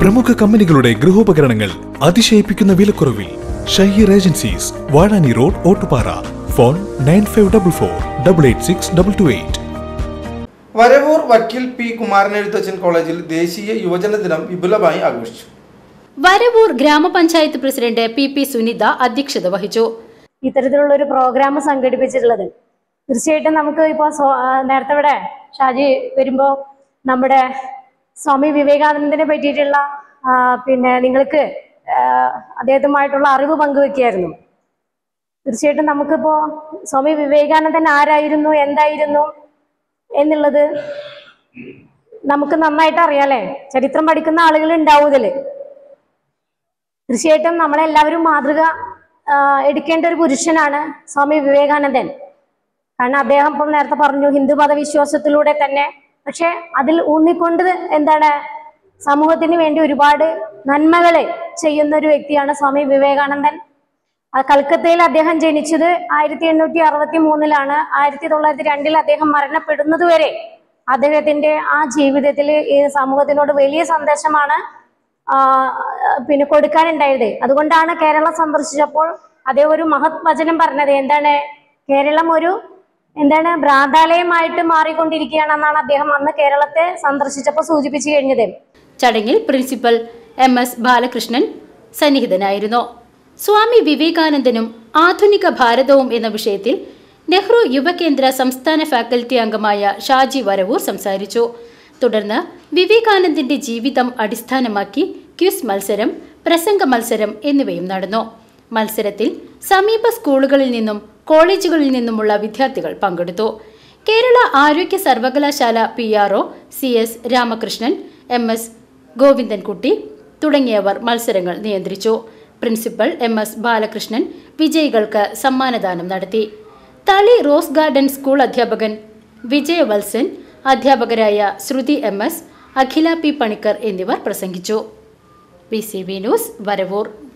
പ്രമുഖ കമ്പനികളുടെ ഗൃഹോപകരണങ്ങൾ അതിശയിപ്പിക്കുന്ന വിലക്കുറവിൽ Shaheer agencies Vazhani road Ottupara phone nine five double four double eight six double two eight Varavoor വക്കീൽ പി കുമാരനെഴുത്തച്ഛൻ കോളേജിൽ ദേശീയ യുവജന ദിനം വിപുലമായി ആഘോഷിച്ചു വരവൂർ ഗ്രാമപഞ്ചായത്ത് പ്രസിഡന്റ് പി പി സുനിത അധ്യക്ഷത വഹിച്ചു ഇത്തരത്തിലുള്ള ഒരു പ്രോഗ്രാം സംഘടിപ്പിച്ചിട്ടുള്ളത് തീർച്ചയായിട്ടും നമുക്ക് ഇപ്പോൾ നേരത്തെ ഇവിടെ ഷാജി വരുമ്പോൾ നമ്മുടെ സ്വാമി വിവേകാനന്ദനെ പറ്റിയിട്ടുള്ള ആ, പിന്നെ നിങ്ങൾക്ക് ആ, അദ്ദേഹത്തുമായിട്ടുള്ള അറിവ് പങ്കുവെക്കുകയായിരുന്നു തീർച്ചയായിട്ടും നമുക്കിപ്പോൾ സ്വാമി വിവേകാനന്ദൻ ആരായിരുന്നു എന്തായിരുന്നു എന്നുള്ളത് നമുക്ക് നന്നായിട്ട് അറിയാലേ ചരിത്രം പഠിക്കുന്ന ആളുകൾ ഉണ്ടാവും ഇതില് തീർച്ചയായിട്ടും നമ്മളെല്ലാവരും മാതൃക ആ, എടുക്കേണ്ട ഒരു പുരുഷനാണ് സ്വാമി വിവേകാനന്ദൻ കാരണം അദ്ദേഹം ഇപ്പം നേരത്തെ പറഞ്ഞു ഹിന്ദു മതവിശ്വാസത്തിലൂടെ തന്നെ പക്ഷെ അതിൽ ഊന്നിക്കൊണ്ട് എന്താണ് സമൂഹത്തിന് വേണ്ടി ഒരുപാട് നന്മകളെ ചെയ്യുന്ന ഒരു വ്യക്തിയാണ് സ്വാമി വിവേകാനന്ദൻ ആ കൽക്കത്തയിൽ അദ്ദേഹം ജനിച്ചത് ആയിരത്തി എണ്ണൂറ്റി അറുപത്തി മൂന്നിലാണ് ആയിരത്തി തൊള്ളായിരത്തി രണ്ടിൽ അദ്ദേഹം മരണപ്പെടുന്നത് വരെ അദ്ദേഹത്തിന്റെ ആ ജീവിതത്തിൽ ഈ സമൂഹത്തിനോട് വലിയ സന്ദേശമാണ് ആ, പിന്നെ കൊടുക്കാനുണ്ടായത് അതുകൊണ്ടാണ് കേരളം സന്ദർശിച്ചപ്പോൾ അദ്ദേഹം ഒരു മഹത് വചനം പറഞ്ഞത് എന്താണ് കേരളം ഒരു എന്താണ് ഭ്രാന്താലയമായിട്ട് മാറിക്കൊണ്ടിരിക്കുകയാണെന്നാണ് അദ്ദേഹം അന്ന് കേരളത്തെ സന്ദർശിച്ചപ്പോൾ സൂചിപ്പിച്ചു കഴിഞ്ഞത് ചടങ്ങിൽ പ്രിൻസിപ്പൽ എം എസ് ബാലകൃഷ്ണൻ സന്നിഹിതനായിരുന്നു സ്വാമി വിവേകാനന്ദനും ആധുനിക ഭാരതവും എന്ന വിഷയത്തിൽ നെഹ്റു യുവകേന്ദ്ര സംസ്ഥാന ഫാക്കൽറ്റി അംഗമായ ഷാജി വരവൂർ സംസാരിച്ചു തുടർന്ന് വിവേകാനന്ദന്റെ ജീവിതം അടിസ്ഥാനമാക്കി ക്വിസ് മത്സരം പ്രസംഗ മത്സരം എന്നിവയും നടന്നു മത്സരത്തിൽ സമീപ സ്കൂളുകളിൽ നിന്നും കോളേജുകളിൽ നിന്നുമുള്ള വിദ്യാർത്ഥികൾ പങ്കെടുത്തു കേരള ആരോഗ്യ സർവകലാശാല P R O C S Ramakrishnan M S Govindankutty തുടങ്ങിയവർ മത്സരങ്ങൾ നിയന്ത്രിച്ചു പ്രിൻസിപ്പൽ എം എസ് ബാലകൃഷ്ണൻ വിജയികൾക്ക് സമ്മാനദാനം നടത്തി തളി റോസ് ഗാർഡൻ സ്കൂൾ അധ്യാപകൻ വിജയവത്സൻ അധ്യാപകരായ Sruthi M S Akhila P Panicker എന്നിവർ പ്രസംഗിച്ചു B C B news Varavoor